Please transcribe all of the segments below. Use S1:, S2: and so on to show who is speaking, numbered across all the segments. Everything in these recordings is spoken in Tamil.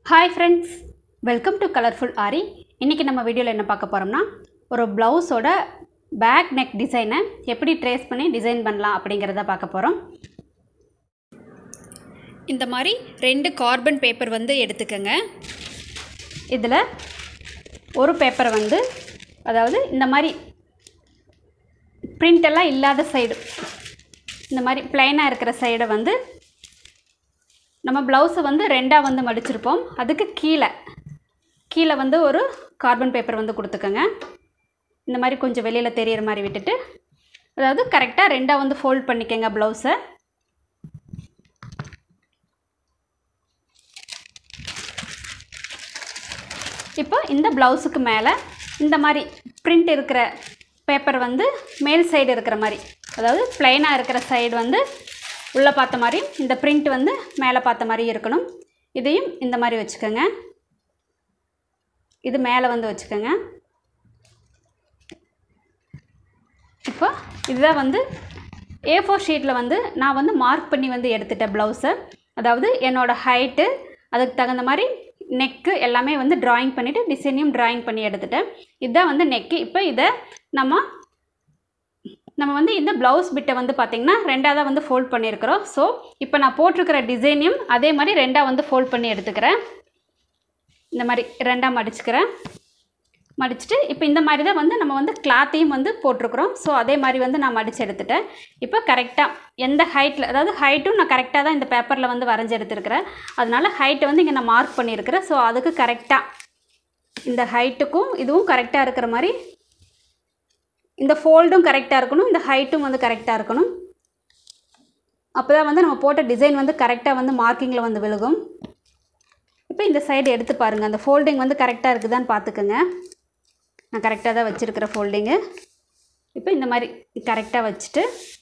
S1: hi friends welcome to colourful Aari இன்றைக்கி நம்ம வீடியோவில் என்ன பார்க்க போகிறோம்னா ஒரு ப்ளவுஸோட பேக் நெக் டிசைனை எப்படி ட்ரேஸ் பண்ணி டிசைன் பண்ணலாம் அப்படிங்கிறத பார்க்க போகிறோம் இந்த மாதிரி ரெண்டு கார்பன் பேப்பர் வந்து எடுத்துக்கோங்க இதில் ஒரு பேப்பரை வந்து அதாவது இந்த மாதிரி print எல்லாம் இல்லாத சைடு இந்த மாதிரி பிளைனாக இருக்கிற சைடை வந்து நம்ம ப்ளவுஸை வந்து ரெண்டாக வந்து மடிச்சிருப்போம் அதுக்கு கீழே கீழே வந்து ஒரு கார்பன் பேப்பர் வந்து கொடுத்துக்கோங்க இந்த மாதிரி கொஞ்சம் வெளியில் தெரியிற மாதிரி விட்டுட்டு அதாவது கரெக்டாக ரெண்டாக வந்து ஃபோல்ட் பண்ணிக்கோங்க ப்ளவுஸை இப்போ இந்த ப்ளவுஸுக்கு மேலே இந்த மாதிரி பிரிண்ட் இருக்கிற பேப்பர் வந்து மேல் சைடு இருக்கிற மாதிரி அதாவது பிளைனாக இருக்கிற சைடு வந்து உள்ளே பார்த்த மாதிரி இந்த பிரிண்ட் வந்து மேலே பார்த்த மாதிரி இருக்கணும் இதையும் இந்த மாதிரி வச்சுக்கோங்க இது மேலே வந்து வச்சுக்கோங்க இப்போ இதுதான் வந்து ஏ ஃபோர் ஷீட்டில் வந்து நான் வந்து மார்க் பண்ணி வந்து எடுத்துட்டேன் ப்ளவுஸை அதாவது என்னோடய ஹைட்டு அதுக்கு தகுந்த மாதிரி நெக்கு எல்லாமே வந்து ட்ராயிங் பண்ணிவிட்டு டிசைனையும் ட்ராயிங் பண்ணி எடுத்துட்டேன் இதுதான் வந்து நெக்கு இப்போ இதை நம்ம நம்ம வந்து இந்த ப்ளவுஸ் பிட்டை வந்து பார்த்திங்கன்னா ரெண்டாக தான் வந்து ஃபோல்ட் பண்ணியிருக்கிறோம் ஸோ இப்போ நான் போட்டிருக்கிற டிசைனையும் அதே மாதிரி ரெண்டாக வந்து ஃபோல்ட் பண்ணி எடுத்துக்கிறேன் இந்த மாதிரி ரெண்டாக மடிச்சுக்கிறேன் மடிச்சுட்டு இப்போ இந்த மாதிரி தான் வந்து நம்ம வந்து கிளாத்தையும் வந்து போட்டிருக்கிறோம் ஸோ அதே மாதிரி வந்து நான் மடித்து எடுத்துட்டேன் இப்போ கரெக்டாக எந்த ஹைட்டில் அதாவது ஹைட்டும் நான் கரெக்டாக தான் இந்த பேப்பரில் வந்து வரைஞ்சி எடுத்துருக்கிறேன் அதனால ஹைட்டை வந்து இங்கே நான் மார்க் பண்ணியிருக்கிறேன் ஸோ அதுக்கு கரெக்டாக இந்த ஹைட்டுக்கும் இதுவும் கரெக்டாக இருக்கிற மாதிரி இந்த ஃபோல்டும் கரெக்டாக இருக்கணும் இந்த ஹைட்டும் வந்து கரெக்டாக இருக்கணும் அப்போ தான் வந்து நம்ம போட்ட டிசைன் வந்து கரெக்டாக வந்து மார்க்கிங்கில் வந்து விழுகும் இப்போ இந்த சைடு எடுத்து பாருங்கள் அந்த ஃபோல்டிங் வந்து கரெக்டாக இருக்குதான்னு பார்த்துக்குங்க நான் கரெக்டாக தான் வச்சுருக்கிற ஃபோல்டிங்கு இப்போ இந்த மாதிரி கரெக்டாக வச்சுட்டு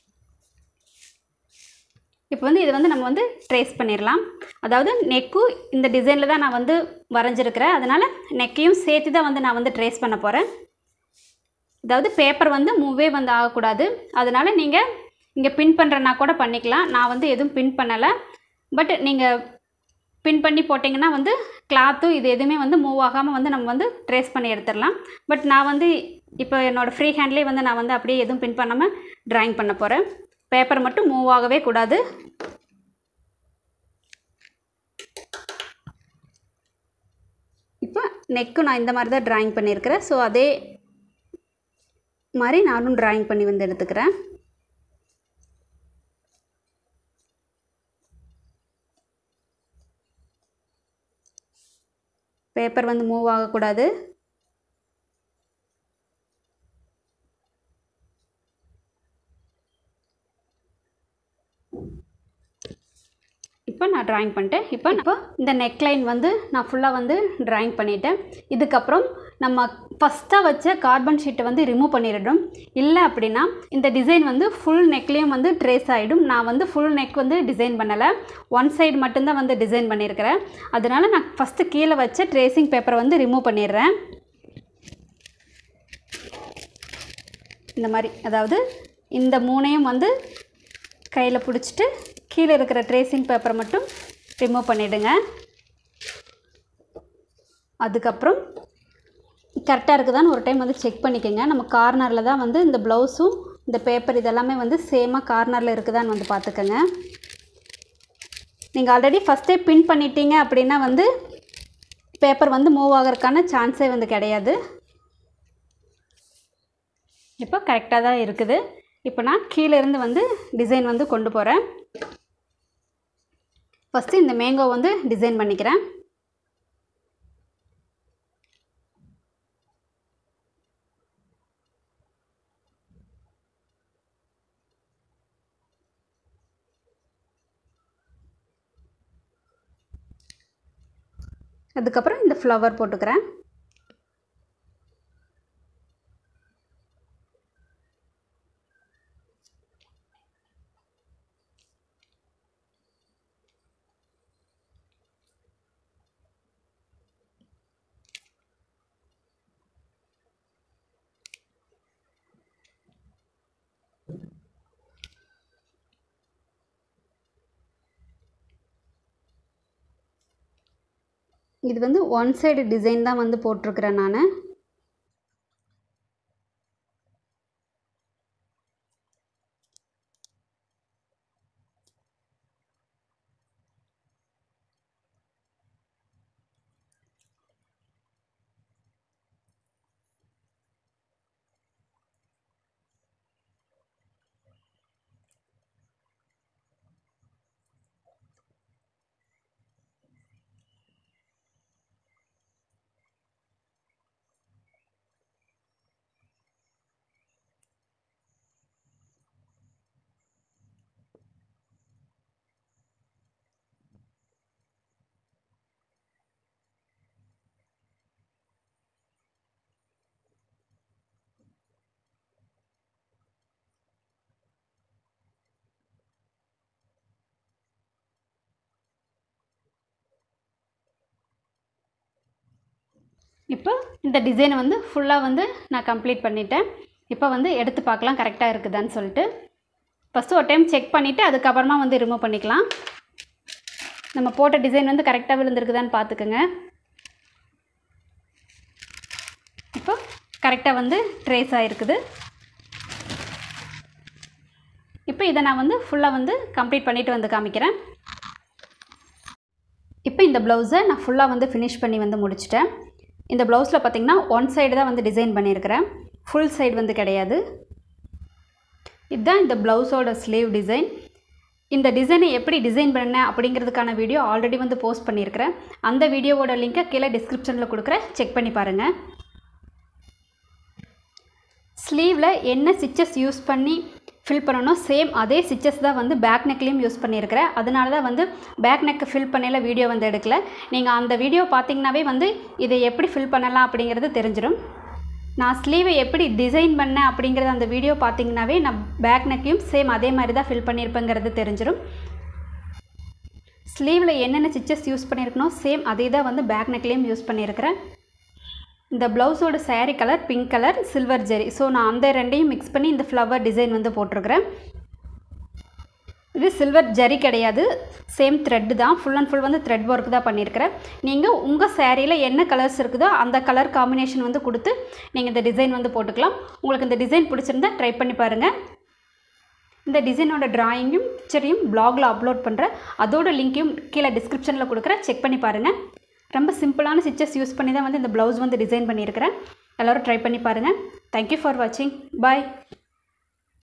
S1: இப்போ வந்து இது வந்து நம்ம வந்து ட்ரேஸ் பண்ணிடலாம் அதாவது நெக்கும் இந்த டிசைனில் தான் நான் வந்து வரைஞ்சிருக்கிறேன் அதனால் நெக்கையும் சேர்த்து தான் வந்து நான் வந்து ட்ரேஸ் பண்ண போகிறேன் அதாவது பேப்பர் வந்து மூவே வந்து ஆகக்கூடாது அதனால் நீங்கள் இங்கே பின் பண்ணுறனா கூட பண்ணிக்கலாம் நான் வந்து எதுவும் பின் பண்ணலை பட் நீங்கள் பின் பண்ணி போட்டிங்கன்னா வந்து கிளாத்தும் இது எதுவுமே வந்து மூவ் ஆகாமல் வந்து நம்ம வந்து ட்ரேஸ் பண்ணி எடுத்துடலாம் பட் நான் வந்து இப்போ என்னோடய ஃப்ரீ ஹேண்ட்லேயே வந்து நான் வந்து அப்படியே எதுவும் பின் பண்ணாமல் ட்ராயிங் பண்ண போகிறேன் பேப்பர் மட்டும் மூவ் ஆகவே கூடாது இப்போ நெக்கும் நான் இந்த மாதிரி தான் ட்ராயிங் பண்ணியிருக்கிறேன் ஸோ அதே மாதிரி நானும் ட்ராயிங் பண்ணி வந்து எடுத்துக்கிறேன் பேப்பர் வந்து மூவ் ஆகக்கூடாது இப்போ நான் ட்ராயிங் பண்ணிட்டேன் இப்போ இப்போ இந்த நெக்லைன் வந்து நான் ஃபுல்லாக வந்து ட்ராயிங் பண்ணிட்டேன் இதுக்கப்புறம் நம்ம ஃபஸ்ட்டாக வச்ச கார்பன் ஷீட்டை வந்து ரிமூவ் பண்ணிடணும் இல்லை அப்படின்னா இந்த டிசைன் வந்து ஃபுல் நெக்லேயும் வந்து ட்ரேஸ் ஆகிடும் நான் வந்து ஃபுல் நெக் வந்து டிசைன் பண்ணலை ஒன் சைடு மட்டும்தான் வந்து டிசைன் பண்ணியிருக்கிறேன் அதனால் நான் ஃபஸ்ட்டு கீழே வச்ச ட்ரேசிங் பேப்பரை வந்து ரிமூவ் பண்ணிடுறேன் இந்த மாதிரி அதாவது இந்த மூணையும் வந்து கையில் பிடிச்சிட்டு கீழே இருக்கிற ட்ரேசிங் பேப்பரை மட்டும் ரிமூவ் பண்ணிவிடுங்க அதுக்கப்புறம் கரெக்டாக இருக்குதான்னு ஒரு டைம் வந்து செக் பண்ணிக்கோங்க நம்ம கார்னரில் தான் வந்து இந்த ப்ளவுஸும் இந்த பேப்பர் இதெல்லாமே வந்து சேமாக கார்னரில் இருக்குதான்னு வந்து பார்த்துக்கோங்க நீங்கள் ஆல்ரெடி ஃபஸ்ட்டே பின் பண்ணிட்டீங்க அப்படின்னா வந்து பேப்பர் வந்து மூவ் ஆகிறதுக்கான சான்ஸே வந்து கிடையாது இப்போ கரெக்டாக தான் இருக்குது இப்போ நான் கீழே இருந்து வந்து டிசைன் வந்து கொண்டு போகிறேன் ஃபஸ்ட்டு இந்த மேங்கோ வந்து டிசைன் பண்ணிக்கிறேன் அதுக்கப்புறம் இந்த ஃப்ளவர் போட்டுக்கிறேன் இது வந்து ஒன் சைடு டிசைன் தான் வந்து போட்டிருக்கிறேன் நான் இப்போ இந்த டிசைனை வந்து ஃபுல்லாக வந்து நான் கம்ப்ளீட் பண்ணிட்டேன் இப்போ வந்து எடுத்து பார்க்கலாம் கரெக்டாக இருக்குதான்னு சொல்லிட்டு ஃபஸ்ட்டு ஒரு டைம் செக் பண்ணிவிட்டு அதுக்கப்புறமா வந்து ரிமூவ் பண்ணிக்கலாம் நம்ம போட்ட டிசைன் வந்து கரெக்டாக விழுந்திருக்குதான்னு பார்த்துக்குங்க இப்போ கரெக்டாக வந்து ட்ரேஸ் ஆகிருக்குது இப்போ இதை நான் வந்து ஃபுல்லாக வந்து கம்ப்ளீட் பண்ணிவிட்டு வந்து காமிக்கிறேன் இப்போ இந்த ப்ளவுஸை நான் ஃபுல்லாக வந்து ஃபினிஷ் பண்ணி வந்து முடிச்சிட்டேன் இந்த ப்ளவுஸில் பார்த்திங்கன்னா ஒன் சைடு தான் வந்து டிசைன் பண்ணியிருக்கிறேன் ஃபுல் சைடு வந்து கிடையாது இதுதான் இந்த ப்ளவுஸோட ஸ்லீவ் டிசைன் இந்த டிசைனை எப்படி டிசைன் பண்ணேன் அப்படிங்கிறதுக்கான வீடியோ ஆல்ரெடி வந்து போஸ்ட் பண்ணியிருக்கிறேன் அந்த வீடியோவோட லிங்க்கை கீழே டிஸ்கிரிப்ஷனில் கொடுக்குறேன் செக் பண்ணி பாருங்கள் ஸ்லீவில் என்ன ஸ்டிச்சஸ் யூஸ் பண்ணி ஃபில் பண்ணணும் சேம் அதே ஸ்டிச்சஸ் தான் வந்து பேக் நெக்லேயும் யூஸ் பண்ணியிருக்கிறேன் அதனால தான் வந்து பேக் நெக்கு ஃபில் பண்ணல வீடியோ வந்து எடுக்கல நீங்கள் அந்த வீடியோ பார்த்தீங்கன்னாவே வந்து இதை எப்படி ஃபில் பண்ணலாம் அப்படிங்கிறது தெரிஞ்சிடும் நான் ஸ்லீவை எப்படி டிசைன் பண்ணேன் அப்படிங்கிறத அந்த வீடியோ பார்த்தீங்கன்னாவே நான் பேக் நெக்கையும் சேம் அதே மாதிரி தான் ஃபில் பண்ணியிருப்பேங்கிறது தெரிஞ்சிடும் ஸ்லீவில் என்னென்ன ஸ்டிச்சஸ் யூஸ் பண்ணியிருக்கணும் சேம் அதே தான் வந்து பேக் நெக்லேயும் யூஸ் பண்ணியிருக்கிறேன் இந்த ப்ளவுஸோட saree colour pink colour silver zari so நான் அந்த ரெண்டையும் மிக்ஸ் பண்ணி இந்த ஃப்ளவர் டிசைன் வந்து போட்டிருக்கிறேன் இது சில்வர் ஜரி கிடையாது சேம் த்ரெட்டு தான் ஃபுல் அண்ட் ஃபுல் வந்து த்ரெட் ஒர்க் தான் பண்ணியிருக்கிறேன் நீங்கள் உங்கள் சேரீயில் என்ன கலர்ஸ் இருக்குதோ அந்த கலர் காம்பினேஷன் வந்து கொடுத்து நீங்கள் இந்த டிசைன் வந்து போட்டுக்கலாம் உங்களுக்கு இந்த டிசைன் பிடிச்சிருந்தா ட்ரை பண்ணி பாருங்கள் இந்த டிசைனோட டிராயிங்கும் பிக்சரையும் பிளாகில் அப்லோட் பண்ணுறேன் அதோட லிங்க்கையும் கீழே டிஸ்கிரிப்ஷனில் கொடுக்குறேன் செக் பண்ணி பாருங்கள் ரொம்ப சிம்பிளான ஸ்டிச்சஸ் யூஸ் பண்ணி தான் வந்து இந்த ப்ளவுஸ் வந்து டிசைன் பண்ணியிருக்கிறேன் எல்லோரும் ட்ரை பண்ணி பாருங்கள் தேங்க்யூ ஃபார் வாட்சிங் பாய்